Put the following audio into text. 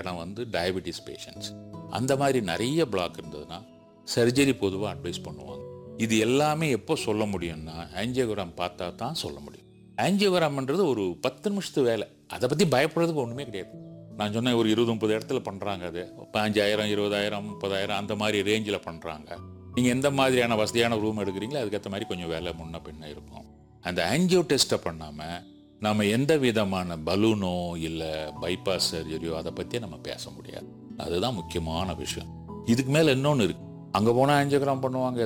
இடம் வந்து diabetes patients அந்த மாதிரி நிறைய பிளாக் இருந்ததுன்னா சர்ஜரி பொதுவாக அட்வைஸ் பண்ணுவாங்க இது எல்லாமே எப்போ சொல்ல முடியும்னா ஆஞ்சியோகிராம் பார்த்தா தான் சொல்ல முடியும் ஆஞ்சியோகிராம்ன்றது ஒரு பத்து நிமிஷத்து வேலை அதை பற்றி பயப்படுறதுக்கு ஒன்றுமே கிடையாது நான் சொன்னேன் ஒரு இருபது முப்பது இடத்துல பண்ணுறாங்க அது பாஞ்சாயிரம் இருபதாயிரம் முப்பதாயிரம் அந்த மாதிரி ரேஞ்சில் பண்ணுறாங்க நீங்கள் எந்த மாதிரியான வசதியான ரூம் எடுக்கிறீங்களோ அதுக்கேற்ற மாதிரி கொஞ்சம் வேலை முன்ன பின்ன இருக்கும் அந்த ஆஞ்சியோ டெஸ்ட்டை பண்ணாமல் நம்ம எந்த விதமான பலூனோ இல்லை பைபாஸ் சர்ஜரியோ அதை பற்றியே நம்ம பேச முடியாது அதுதான் முக்கியமான விஷயம் இதுக்கு மேலே இன்னொன்று இருக்கு அங்கே போனால் ஆஞ்சியோகிராம் பண்ணுவாங்க